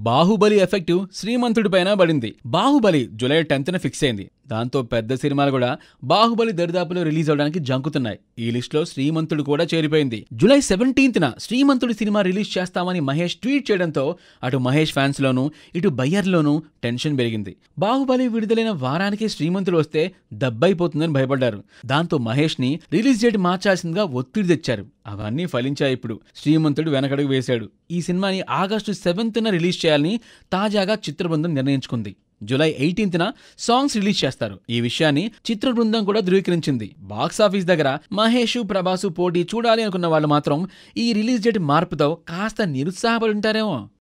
Baahubali effective శ్రీమంతుడి పైన పడింది Baahubali July టెన్త్న fix అయింది దాంతో పెద్ద సినిమాలు కూడా బాహుబలి దరిదాపులో రిలీజ్ అవడానికి జంకుతున్నాయి ఈ లిస్ట్లో శ్రీమంతుడు కూడా చేరిపోయింది జూలై సెవెంటీన్త్న శ్రీమంతుడి సినిమా రిలీజ్ చేస్తామని మహేష్ ట్వీట్ చేయడంతో అటు మహేష్ ఫ్యాన్స్ లోనూ ఇటు బయ్యర్లోనూ టెన్షన్ పెరిగింది బాహుబలి విడుదలైన వారానికి శ్రీమంతుడు వస్తే దబ్బైపోతుందని భయపడ్డారు దాంతో మహేష్ ని రిలీజ్ డేట్ మార్చాల్సిందిగా ఒత్తిడి తెచ్చారు అవన్నీ ఫలించాయి ఇప్పుడు శ్రీమంతుడు వెనకడుగు వేశాడు ఈ సినిమాని ఆగస్టు సెవెంత్న రిలీజ్ చేయాలని తాజాగా చిత్ర బృందం నిర్ణయించుకుంది జూలై ఎయిటీన్త్న సాంగ్స్ రిలీజ్ చేస్తారు ఈ విషయాన్ని చిత్ర బృందం కూడా ధృవీకరించింది బాక్సాఫీస్ దగ్గర మహేష్ ప్రభాసు పోటీ చూడాలి అనుకున్న వాళ్ళు మాత్రం ఈ రిలీజ్ డేట్ మార్పుతో కాస్త నిరుత్సాహపడి ఉంటారేమో